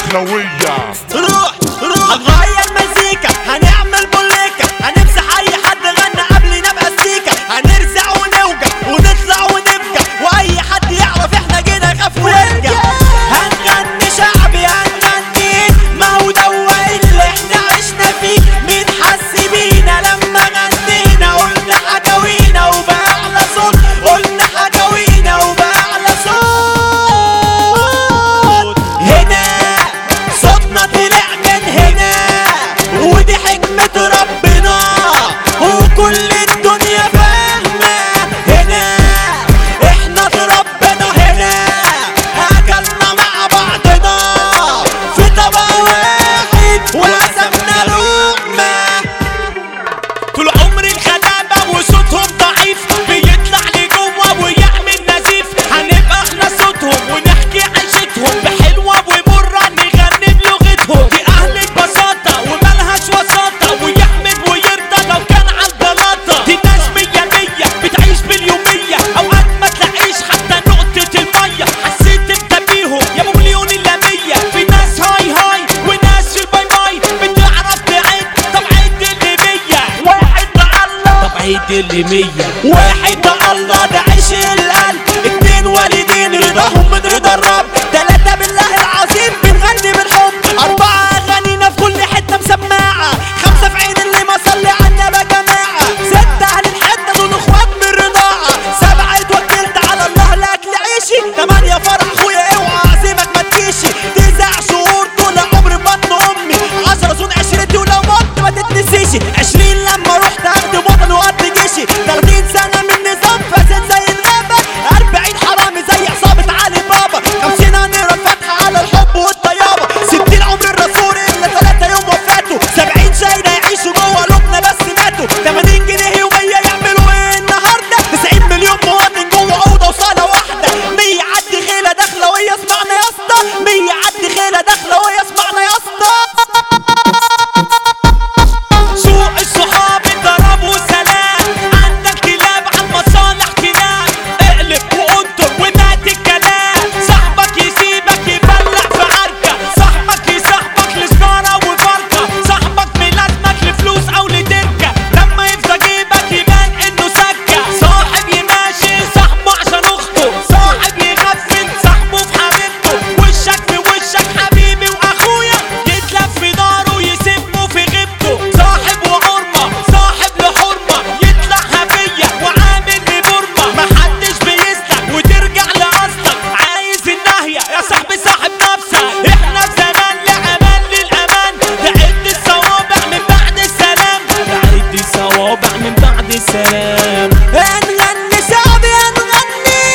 الدخلوية روح روح هنغير مزيكا هنعمل بوليكا هنمسح اي حد غنى قبلنا بأستيكا هنرزع ونوجع ونطلع ونبكى واي حد يعرف احنا جينا يخاف ويرجع هنغني شعبي هنغني ما هو دوا اللي احنا عشنا فيه مين حس بينا لما غنينا قلنا حكاوينا وبأعلى صوت قلنا حكاوينا وبأعلى صوت هنا صوتنا طلع من هنا ودي حكمة ربنا وكل الدنيا فاهمة هنا احنا اتربينا هنا اكلنا مع بعضنا في طبق واحد وقسمنا لقمة طول عمري الخدامة وصوتهم ضعيف بيطلع لجوه ويعمل نزيف هنبقى احنا صوتهم ونحكي عيشتهم بحلوة ومرة نغني بلغتهم دي أهل البساطة وملهاش وساطة ويحمد ويرضى لو كان على البلاطة دي ناس مية مية بتعيش باليومية أوقات ما تلاقيش حتى نقطة المية حسيت انت بيهم يا ابو مليون الا مية في ناس هاي هاي وناس في الباي باي بتعرف تعد طب عد اللي مية واحد مع الله طب عد اللي مية واحد مع الله ده عيش القلب اتنين والدين رضاهم من رضا الرب تلاتة بالله العظيم بنغني بالحب أربعة أغانينا في كل حتة مسماعة خمسة في عين اللي ما صلي على النبي يا جماعة ستة أهل الحتة دول إخوات من الرضاعة سبعة اتوكلت على الله لأكل عيشي تمانية فرح أخويا اوعى أعزمك ما تجيشي تسع شهور طول عمري في بطن أمي عشرة صون عشرتي ولو مت ما تتنسيش عشرين لما رحت أخدم وطن وقت جيشي تلاتين سنة من نظام فاسد زي الغابة أربعين حرامي زي عصابة علي بابا خمسين هنقرا الفاتحة على الحب والطيابة ستين عمر الرسول إلا تلاتة يوم وفاته سبعين شايلة يعيشوا جوه قلوبنا بس ماتوا تمانين جنيه يومية يعملوا إيه النهاردة تسعين مليون مواطن جوه أوضة وصالة واحدة مية عد خيلة داخلة وهي اسمعنا يا اسطى مية عد خيلة داخلة وهي اسمعنا يا اسطى سوق الصحاب ضرب وسلام عندك كلاب عن مصالح كلاب اقلب وانطر ومات الكلام صاحبك يسيبك يبلع في عركة صاحبك يصاحبك لسجارة وفركة صاحبك ملازمك لفلوس او لتركة لما يفضى جيبك يبان انه سكة صاحب يماشي صاحبه عشان اخته صاحب يغفل صاحبه في حبيبته وشك في وشك حبيبي واخويا يتلف في ناره يسيبه في غيبته صاحب وحرمة صاحب لحرمة يطلع هفية وعامل ببرمة محدش بيسلك وترجع لأصلك عايز النهية يا صاحبي صاحب نفسك احنا في زمان لأمان للأمان تعد الصوابع من بعد السلام تعد الصوابع من بعد السلام هنغني شعبي هنغني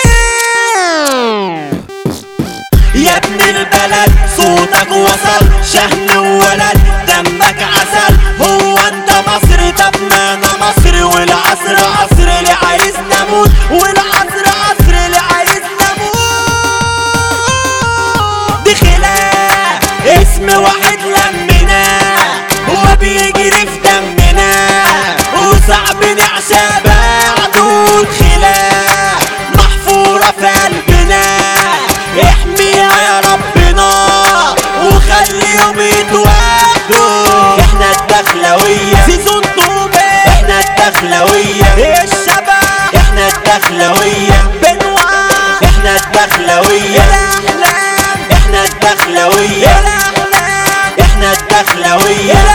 يا ابن البلد صوتك وصل شهن وولد دمك عسل هو انت مصري طب ما انا مصري والعصر عصر اللي عايز نموت والعصر عصر اللي عايز نموت دي خلاف اسم واحد لمنا هو بيجري في دمنا وصعب نعشى بعده الخلاف محفورة في قلبنا احميها يا ربنا وخليهم يتواجدوا احنا الدخلوية سيزون طوبة احنا الدخلوية الشباب احنا الدخلوية بنوع احنا الدخلوية الاحلام احنا الدخلوية الاحلام احنا الدخلوية